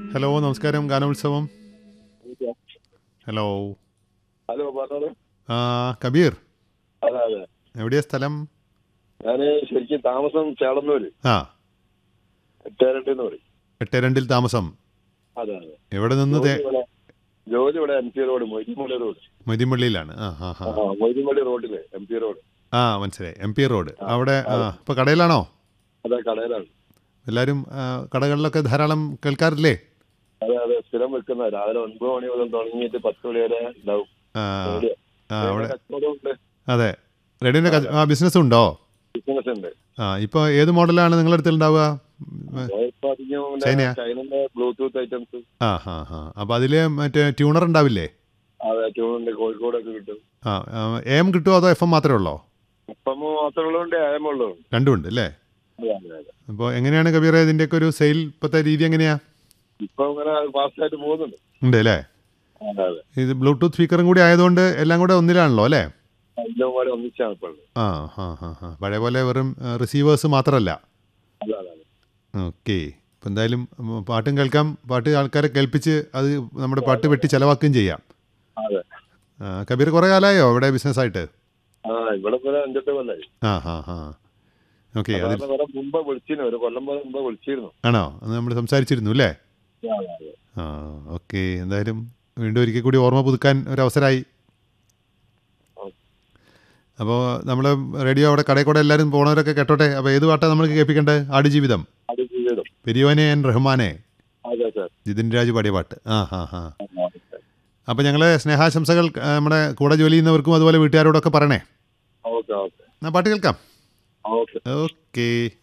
Hello നമസ്കാരം ഗാനോത്സവം hello hello പറഞ്ഞോളൂ ആ കബീർ അതെ അതെ എവിടെയാ സ്ഥലം ഞാന് ശരിക്കും താമസം ചേളന്നൂര് ആ എട്ടേരണ്ട് എന്ന് പറയും എട്ട് രണ്ടിൽ താമസം അതെ അതെ എവിടെ നിന്ന് ജോലി തേ- ഇവിടെ ജോലി ഇവിടെ എം പി റോഡ് മൊയ്തിമള്ളി റോഡ് മൊയ്തിപ്പള്ളിയിലാണ് ആ ആ ആ ആ മൊയ്തിമള്ളി റോഡില് എം പി റോഡ് ആ മനസ്സിലായി എം പി റോഡ് അവിടെ ആ ഇപ്പോൾ കടയിലാണോ അതെ കടയിലാണ് എല്ലാവരും ആ, കടകളിലൊക്കെ ധാരാളം കേൾക്കാറില്ലേ അതെ അതെ സ്ഥിരം വെക്കുന്ന രാവിലെ ഒൻപത് മണി മുതൽ തുടങ്ങിയിട്ട് പത്ത് മണി വരെ ഉണ്ടാവും ആ റേഡിയോ. ആ അവിടെ കച്ചവടം ഉണ്ട് അതെ റേഡിയോൻ്റെ ആ ബിസിനസ് ഉണ്ടോ ബിസിനസ് ഉണ്ട് ആ ഇപ്പോൾ ഏത് മോഡലാണ് നിങ്ങളുടെ അടുത്ത് ഉണ്ടാവുക ഇപ്പൊ അധികം പിന്നെ ചൈനയാ? ചൈനന്റെ ബ്ലൂടൂത്ത് ഐറ്റംസ് ആ ആ ആ അപ്പോൾ അതിൽ മറ്റേ ട്യൂണർ ഉണ്ടാവില്ലേ അതെ ട്യൂണുണ്ട് കോഴിക്കോടൊക്കെ കിട്ടും ആ എം കിട്ടുമോ അതോ എഫ് എം മാത്രമേ ഉള്ളോ ഇപ്പം മാത്രമുള്ളതുകൊണ്ട് ആയമുള്ളതുണ്ട് രണ്ടും ഉണ്ട് അല്ലേ അതെ അതെ അതെ അപ്പോൾ എങ്ങനെയാണ് കബീർ ഇതിൻ്റെയൊക്കെ ഒരു സെയിൽ ഇപ്പോഴത്തെ രീതി എങ്ങനെയാ ഇപ്പൊ ഇങ്ങനെ ഫാസ്റ്റ് ആയിട്ട് പോകുന്നുണ്ട് ഉണ്ട് അല്ലേ അതെ അതെ ഇത് ബ്ലൂടൂത്ത് സ്പീക്കറും കൂടി ആയതുകൊണ്ട് എല്ലാം കൂടെ ഒന്നിലാണല്ലോ അല്ലേ എല്ലാം കൂടെ ഒന്നിച്ചാണ് ഇപ്പോൾ ഉള്ളത്. ആ ആ ആ ആ പഴയ പോലെ വെറും റിസീവേഴ്സ് മാത്രമല്ല അതെ അതെ അതെ ഓക്കെ ഇപ്പം എന്തായാലും ഉം, പാട്ടും കേൾക്കാം പാട്ട് ആൾക്കാരെ കേൾപ്പിച്ച് അത് നമ്മുടെ പാട്ട് വെട്ടി ചിലവാക്കുകയും ചെയ്യാം അതെ ആ, കബീർ കുറേ കാലമായോ ഇവിടെ ബിസിനസ്സായിട്ട് ആ ഇവിടെ പോലെ അഞ്ചെട്ട് കൊല്ലായി ആ ആ ആ ഓക്കെ അതിൽ സാധാരണ വേറെ മുമ്പ് വിളിച്ചിരുന്നു ഒരു കൊല്ലം പോലെ മുമ്പ് വിളിച്ചിരുന്നു ആണോ അത് നമ്മൾ സംസാരിച്ചിരുന്നു അല്ലേ അതെ, അതെ. ആ ഓക്കെ എന്തായാലും വീണ്ടും ഒരിക്കൽ കൂടി ഓർമ്മ പുതുക്കാൻ ഒരു അവസരമായി അപ്പോൾ നമ്മൾ റേഡിയോ അവിടെ കടയിൽ കൂടെ എല്ലാവരും പോണവരൊക്കെ കേട്ടോട്ടെ അപ്പോൾ ഏത് പാട്ടാണ് നമ്മൾ കേൾപ്പിക്കേണ്ടത് ആടുജീവിതം അത് ജീവിതം പെരിയോനെ എൻ റഹ്മാനെ അതെ സാർ ജിതിൻ രാജ് പാടിയ പാട്ട് ആ ഹാ ഹാ അപ്പോൾ ഞങ്ങളെ സ്നേഹാശംസകൾ ആ, നമ്മുടെ കൂടെ ജോലി ചെയ്യുന്നവർക്കും അതുപോലെ വീട്ടുകാരോടൊക്കെ പറയണേ ഓക്കെ ഓക്കെ എന്നാൽ പാട്ട് കേൾക്കാം ഓക്കെ ഓക്കേ